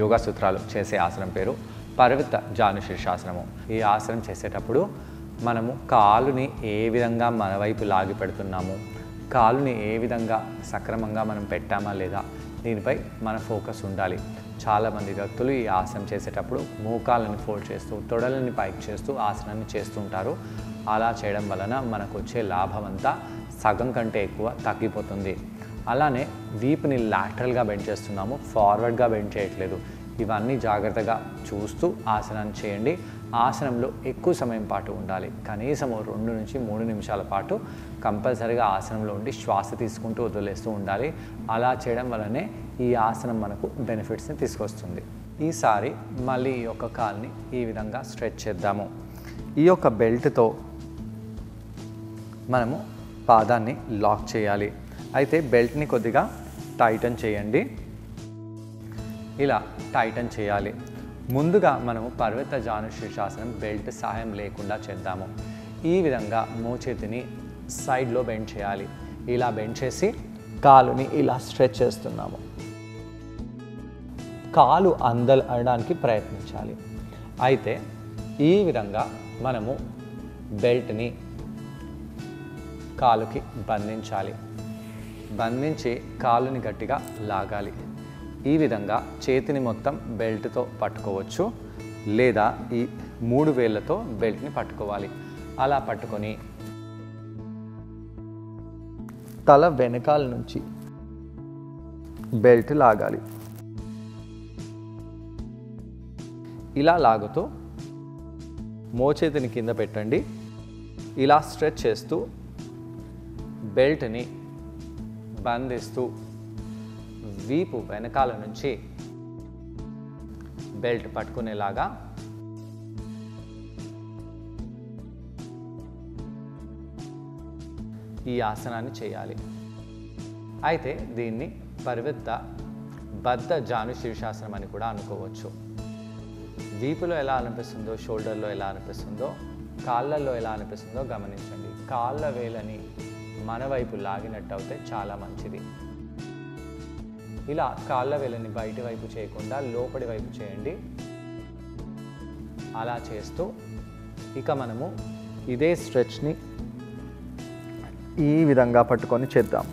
యోగా సూత్రాలు చేసే ఆసనం పేరు పరివృత్త జాను శీర్షాసనము ఈ ఆసనం చేసేటప్పుడు మనము కాలుని ఏ విధంగా మన వైపు లాగి పెడుతున్నాము కాలుని ఏ విధంగా సక్రమంగా మనం పెట్టామా లేదా దీనిపై మన ఫోకస్ ఉండాలి చాలామంది వ్యక్తులు ఈ ఆసనం చేసేటప్పుడు మోకాళ్ళని ఫోల్డ్ చేస్తూ తొడలని పైకి చేస్తూ ఆసనాన్ని చేస్తుంటారు అలా చేయడం వలన మనకు వచ్చే లాభం అంతా సగం కంటే ఎక్కువ తగ్గిపోతుంది అలానే వీపుని లాటరల్గా బెండ్ చేస్తున్నాము ఫార్వర్డ్గా బెండ్ చేయట్లేదు ఇవన్నీ జాగ్రత్తగా చూస్తూ ఆసనాన్ని చేయండి ఆసనంలో ఎక్కువ సమయం పాటు ఉండాలి కనీసం ఓ రెండు నుంచి మూడు నిమిషాల పాటు కంపల్సరీగా ఆసనంలో ఉండి శ్వాస తీసుకుంటూ వదిలేస్తూ ఉండాలి అలా చేయడం వల్లనే ఈ ఆసనం మనకు బెనిఫిట్స్ని తీసుకొస్తుంది ఈసారి మళ్ళీ ఈ యొక్క కాల్ని ఈ విధంగా స్ట్రెచ్ చేద్దాము ఈ యొక్క బెల్ట్తో మనము పాదాన్ని లాక్ చేయాలి అయితే బెల్ట్ని కొద్దిగా టైటన్ చేయండి ఇలా టైటన్ చేయాలి ముందుగా మనము పర్వత జాను శీర్షాసనం బెల్ట్ సహాయం లేకుండా చేద్దాము ఈ విధంగా మోచేతిని సైడ్లో బెండ్ చేయాలి ఇలా బెండ్ చేసి కాలుని ఇలా స్ట్రెచ్ చేస్తున్నాము కాలు అందల్ అనడానికి ప్రయత్నించాలి అయితే ఈ విధంగా మనము బెల్ట్ని కాలుకి బంధించాలి బంధించి కాలుని గట్టిగా లాగాలి ఈ విధంగా చేతిని మొత్తం బెల్ట్తో పట్టుకోవచ్చు లేదా ఈ మూడు వేళ్ళతో బెల్ట్ని పట్టుకోవాలి అలా పట్టుకొని తల వెనకాల నుంచి బెల్ట్ లాగాలి ఇలా లాగుతూ మోచేతిని కింద పెట్టండి ఇలా స్ట్రెచ్ చేస్తూ బెల్ట్ని బంధిస్తూ వీపు వెనకాల నుంచి బెల్ట్ పట్టుకునేలాగా ఈ ఆసనాన్ని చేయాలి అయితే దీన్ని పరివృత్త బద్ధ జాను శీర్షాసనం అని కూడా అనుకోవచ్చు వీపులో ఎలా అనిపిస్తుందో షోల్డర్లో ఎలా అనిపిస్తుందో కాళ్ళల్లో ఎలా అనిపిస్తుందో గమనించండి కాళ్ళ వేలని మన వైపు లాగినట్టు అయితే చాలా మంచిది ఇలా కాళ్ళ వేలని బయటి వైపు చేయకుండా లోపలి వైపు చేయండి అలా చేస్తూ ఇక మనము ఇదే స్ట్రెచ్ని ఈ విధంగా పట్టుకొని చేద్దాం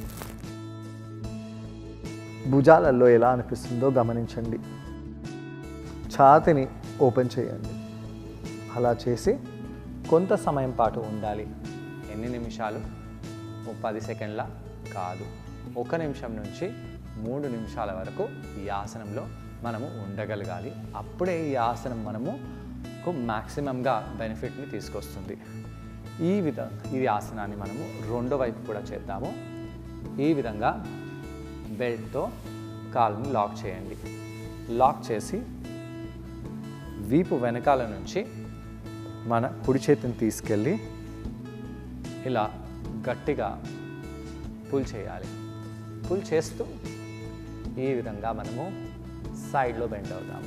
భుజాలలో ఎలా అనిపిస్తుందో గమనించండి ఛాతిని ఓపెన్ చేయండి అలా చేసి కొంత సమయం పాటు ఉండాలి ఎన్ని నిమిషాలు ఓ పది సెకండ్ల కాదు ఒక నిమిషం నుంచి మూడు నిమిషాల వరకు ఈ ఆసనంలో మనము ఉండగలగాలి అప్పుడే ఈ ఆసనం మనము మ్యాక్సిమంగా బెనిఫిట్ని తీసుకొస్తుంది ఈ విధంగా ఈ ఆసనాన్ని మనము రెండో వైపు కూడా చేద్దాము ఈ విధంగా బెల్ట్తో కాలుని లాక్ చేయండి లాక్ చేసి వీపు వెనకాల నుంచి మన కుడి చేతిని తీసుకెళ్ళి ఇలా గట్టిగా పుల్ చేయాలి పుల్ చేస్తూ ఈ విధంగా మనము సైడ్లో బెండ్ అవుతాము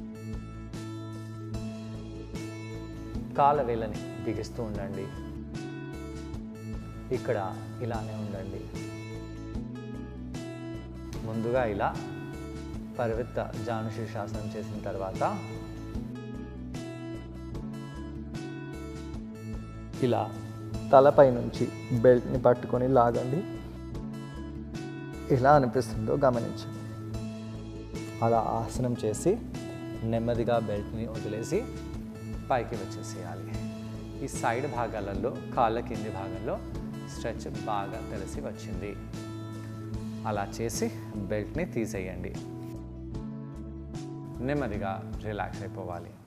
కాల వేలని బిగిస్తూ ఉండండి ఇక్కడ ఇలానే ఉండండి ముందుగా ఇలా పరివృత్త జాను శీర్షాసనం చేసిన తర్వాత ఇలా తలపై నుంచి బెల్ట్ని పట్టుకొని లాగండి ఎలా అనిపిస్తుందో గమనించండి అలా ఆసనం చేసి నెమ్మదిగా బెల్ట్ని వదిలేసి పైకి వచ్చేసేయాలి ఈ సైడ్ భాగాలలో కాళ్ళ కింది భాగంలో స్ట్రెచ్ బాగా తెలిసి వచ్చింది అలా చేసి బెల్ట్ని తీసేయండి నెమ్మదిగా రిలాక్స్ అయిపోవాలి